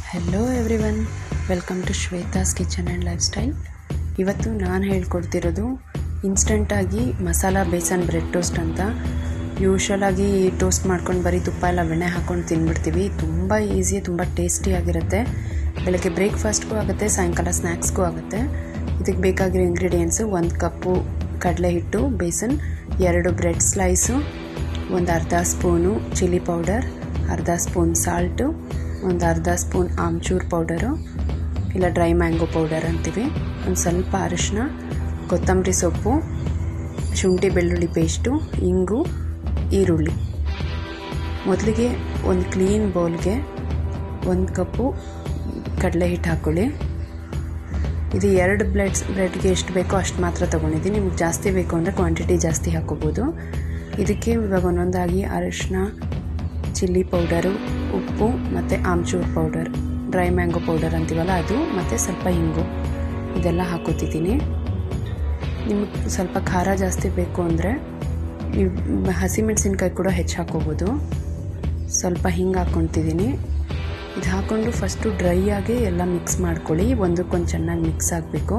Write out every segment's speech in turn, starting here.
hello everyone welcome to Shweta's kitchen and lifestyle ಇವತ್ತು ನಾನು ಹೇಳ್ಕೊಡ್ತಿರೋದು ಇನ್ಸ್ಟಂಟಾಗಿ ಮಸಾಲ ಬೇಸನ್ ಬ್ರೆಡ್ ಟೋಸ್ಟ್ ಅಂತ ಯೂಶ್ವಲಾಗಿ ಟೋಸ್ಟ್ ಮಾಡ್ಕೊಂಡು ಬರೀ ತುಪ್ಪ ಎಲ್ಲ ಬೆಣ್ಣೆ ಹಾಕ್ಕೊಂಡು ತಿಂದ್ಬಿಡ್ತೀವಿ ತುಂಬ ಈಸಿ ತುಂಬ ಟೇಸ್ಟಿಯಾಗಿರುತ್ತೆ ಬೆಳಗ್ಗೆ ಬ್ರೇಕ್ಫಾಸ್ಟ್ಗೂ ಆಗುತ್ತೆ ಸಾಯಂಕಾಲ ಸ್ನ್ಯಾಕ್ಸ್ಗೂ ಆಗುತ್ತೆ ಇದಕ್ಕೆ ಬೇಕಾಗಿರೋ ಇಂಗ್ರೀಡಿಯೆಂಟ್ಸು ಒಂದು ಕಪ್ಪು ಕಡಲೆ ಹಿಟ್ಟು ಬೇಸನ್ ಎರಡು ಬ್ರೆಡ್ ಸ್ಲೈಸು ಒಂದು ಅರ್ಧ ಸ್ಪೂನು ಚಿಲ್ಲಿ ಪೌಡರ್ ಅರ್ಧ ಸ್ಪೂನ್ ಸಾಲ್ಟು ಒಂದು ಅರ್ಧ ಸ್ಪೂನ್ ಆಮ್ಚೂರ್ ಪೌಡರು ಇಲ್ಲ ಡ್ರೈ ಮ್ಯಾಂಗೋ ಪೌಡರ್ ಅಂತೀವಿ ಒಂದು ಸ್ವಲ್ಪ ಅರಿಶಿನ ಕೊತ್ತಂಬರಿ ಸೊಪ್ಪು ಶುಂಠಿ ಬೆಳ್ಳುಳ್ಳಿ ಪೇಸ್ಟು ಇಂಗು ಈರುಳ್ಳಿ ಮೊದಲಿಗೆ ಒಂದು ಕ್ಲೀನ್ ಬೌಲ್ಗೆ ಒಂದು ಕಪ್ಪು ಕಡಲೆ ಹಿಟ್ಟು ಹಾಕ್ಕೊಳ್ಳಿ ಇದು ಎರಡು ಬ್ಲೆಡ್ಸ್ ಬ್ರೆಡ್ಗೆ ಎಷ್ಟು ಬೇಕೋ ಅಷ್ಟು ಮಾತ್ರ ತೊಗೊಂಡಿದ್ದೀನಿ ನಿಮ್ಗೆ ಜಾಸ್ತಿ ಬೇಕು ಅಂದರೆ ಕ್ವಾಂಟಿಟಿ ಜಾಸ್ತಿ ಹಾಕೋಬೋದು ಇದಕ್ಕೆ ಇವಾಗ ಒಂದೊಂದಾಗಿ ಅರಿಶಿನ ಚಿಲ್ಲಿ ಪೌಡರು ಉಪ್ಪು ಮತ್ತು amchur powder dry mango powder ಅಂತೀವಲ್ಲ ಅದು ಮತ್ತು ಸ್ವಲ್ಪ ಹಿಂಗು ಇದೆಲ್ಲ ಹಾಕೋತಿದ್ದೀನಿ ನಿಮಗೆ ಸ್ವಲ್ಪ ಖಾರ ಜಾಸ್ತಿ ಬೇಕು ಅಂದರೆ ನೀವು ಹಸಿಮೆಣಸಿನ್ಕಾಯಿ ಕೂಡ ಹೆಚ್ಚು ಹಾಕೋಬೋದು ಸ್ವಲ್ಪ ಹಿಂಗೆ ಹಾಕ್ಕೊತಿದ್ದೀನಿ ಇದು ಹಾಕ್ಕೊಂಡು ಫಸ್ಟು ಡ್ರೈ ಆಗಿ ಎಲ್ಲ ಮಿಕ್ಸ್ ಮಾಡ್ಕೊಳ್ಳಿ ಒಂದಕ್ಕೊಂದು ಚೆನ್ನಾಗಿ ಮಿಕ್ಸ್ ಆಗಬೇಕು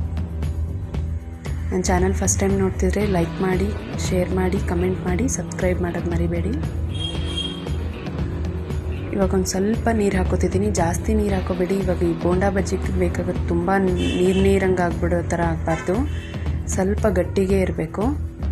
ನನ್ನ ಚಾನಲ್ ಫಸ್ಟ್ ಟೈಮ್ ನೋಡ್ತಿದ್ರೆ ಲೈಕ್ ಮಾಡಿ ಶೇರ್ ಮಾಡಿ ಕಮೆಂಟ್ ಮಾಡಿ ಸಬ್ಸ್ಕ್ರೈಬ್ ಮಾಡೋದು ಮರಿಬೇಡಿ ಇವಾಗ ಒಂದು ಸ್ವಲ್ಪ ನೀರು ಹಾಕೋತಿದ್ದೀನಿ ಜಾಸ್ತಿ ನೀರು ಹಾಕೋಬೇಡಿ ಇವಾಗ ಈ ಬೋಂಡಾ ಬಜ್ಜಿಗೆ ಬೇಕಾಗುತ್ತೆ ತುಂಬ ನೀರು ನೀರಂಗೆ ಆಗ್ಬಿಡೋ ಥರ ಆಗಬಾರ್ದು ಸ್ವಲ್ಪ ಗಟ್ಟಿಗೆ ಇರಬೇಕು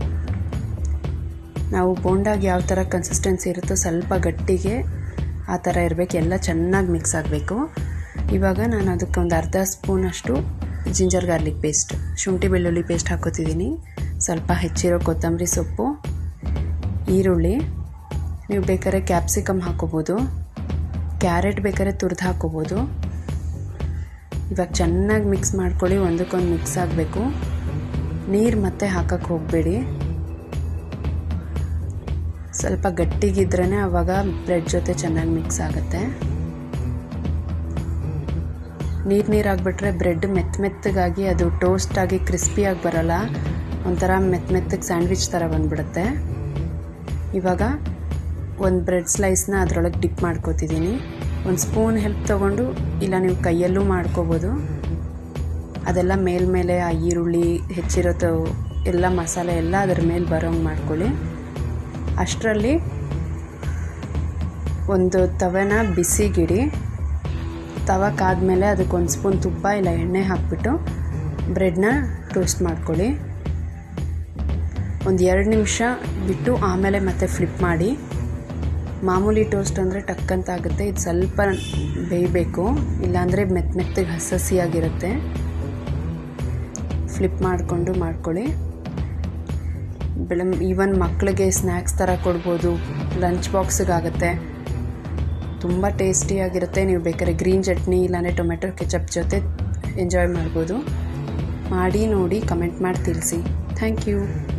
ನಾವು ಬೋಂಡಾಗಿ ಯಾವ ಥರ ಕನ್ಸಿಸ್ಟೆನ್ಸಿ ಇರುತ್ತೋ ಸ್ವಲ್ಪ ಗಟ್ಟಿಗೆ ಆ ಥರ ಇರಬೇಕು ಎಲ್ಲ ಚೆನ್ನಾಗಿ ಮಿಕ್ಸ್ ಆಗಬೇಕು ಇವಾಗ ನಾನು ಅದಕ್ಕೆ ಒಂದು ಅರ್ಧ ಸ್ಪೂನಷ್ಟು ಜಿಂಜರ್ ಗಾರ್ಲಿಕ್ ಪೇಸ್ಟ್ ಶುಂಠಿ ಬೆಳ್ಳುಳ್ಳಿ ಪೇಸ್ಟ್ ಹಾಕೋತಿದ್ದೀನಿ ಸ್ವಲ್ಪ ಹೆಚ್ಚಿರೋ ಕೊತ್ತಂಬರಿ ಸೊಪ್ಪು ಈರುಳ್ಳಿ ನೀವು ಬೇಕಾದ್ರೆ ಕ್ಯಾಪ್ಸಿಕಮ್ ಹಾಕೋಬೋದು ಕ್ಯಾರೆಟ್ ಬೇಕಾದ್ರೆ ತುರಿದು ಹಾಕೋಬೋದು ಇವಾಗ ಚೆನ್ನಾಗಿ ಮಿಕ್ಸ್ ಮಾಡ್ಕೊಳ್ಳಿ ಒಂದಕ್ಕೊಂದು ಮಿಕ್ಸ್ ಆಗಬೇಕು ನೀರು ಮತ್ತೆ ಹಾಕಕ್ಕೆ ಹೋಗಬೇಡಿ ಸ್ವಲ್ಪ ಗಟ್ಟಿಗಿದ್ರೇ ಆವಾಗ ಬ್ರೆಡ್ ಜೊತೆ ಚೆನ್ನಾಗಿ ಮಿಕ್ಸ್ ಆಗುತ್ತೆ ನೀರು ನೀರು ಆಗಿಬಿಟ್ರೆ ಬ್ರೆಡ್ ಮೆತ್ತ ಮೆತ್ತಗಾಗಿ ಅದು ಟೋಸ್ಟಾಗಿ ಕ್ರಿಸ್ಪಿಯಾಗಿ ಬರೋಲ್ಲ ಒಂಥರ ಮೆತ್ತ ಮೆತ್ತಗೆ ಸ್ಯಾಂಡ್ವಿಚ್ ಥರ ಬಂದ್ಬಿಡುತ್ತೆ ಇವಾಗ ಒಂದು ಬ್ರೆಡ್ ಸ್ಲೈಸ್ನ ಅದರೊಳಗೆ ಡಿಪ್ ಮಾಡ್ಕೋತಿದ್ದೀನಿ ಒಂದು ಸ್ಪೂನ್ ಹೆಲ್ಪ್ ತೊಗೊಂಡು ಇಲ್ಲ ನೀವು ಕೈಯಲ್ಲೂ ಮಾಡ್ಕೋಬೋದು ಅದೆಲ್ಲ ಮೇಲ್ಮೇಲೆ ಆ ಈರುಳ್ಳಿ ಹೆಚ್ಚಿರೋ ಎಲ್ಲ ಮಸಾಲೆ ಎಲ್ಲ ಅದರ ಮೇಲೆ ಬರೋಂಗೆ ಮಾಡ್ಕೊಳ್ಳಿ ಅಷ್ಟರಲ್ಲಿ ಒಂದು ತವೆನ ಬಿಸಿಗಿಡಿ ತವ ಕಾದ್ಮೇಲೆ ಅದಕ್ಕೆ ಒಂದು ಸ್ಪೂನ್ ತುಪ್ಪ ಇಲ್ಲ ಎಣ್ಣೆ ಹಾಕ್ಬಿಟ್ಟು ಬ್ರೆಡ್ನ ಟೋಸ್ಟ್ ಮಾಡ್ಕೊಳ್ಳಿ ಒಂದು ಎರಡು ನಿಮಿಷ ಬಿಟ್ಟು ಆಮೇಲೆ ಮತ್ತೆ ಫ್ಲಿಪ್ ಮಾಡಿ ಮಾಮೂಲಿ ಟೋಸ್ಟ್ ಅಂದರೆ ಟಕ್ಕಂತ ಆಗುತ್ತೆ ಇದು ಸ್ವಲ್ಪ ಬೇಯಬೇಕು ಇಲ್ಲಾಂದರೆ ಮೆತ್ತ ಮೆತ್ತಗೆ ಹಸಸಿಯಾಗಿರುತ್ತೆ ಫ್ಲಿಪ್ ಮಾಡಿಕೊಂಡು ಮಾಡ್ಕೊಳ್ಳಿ ಬೆಳ ಈವನ್ ಮಕ್ಕಳಿಗೆ ಸ್ನ್ಯಾಕ್ಸ್ ಥರ ಕೊಡ್ಬೋದು ಲಂಚ್ ಬಾಕ್ಸಿಗಾಗುತ್ತೆ ತುಂಬ ಟೇಸ್ಟಿಯಾಗಿರುತ್ತೆ ನೀವು ಬೇಕಾದ್ರೆ ಗ್ರೀನ್ ಚಟ್ನಿ ಇಲ್ಲಾಂದರೆ ಟೊಮೆಟೊ ಕೆಚಪ್ ಜೊತೆ ಎಂಜಾಯ್ ಮಾಡ್ಬೋದು ಮಾಡಿ ನೋಡಿ ಕಮೆಂಟ್ ಮಾಡಿ ತಿಳಿಸಿ ಥ್ಯಾಂಕ್ ಯು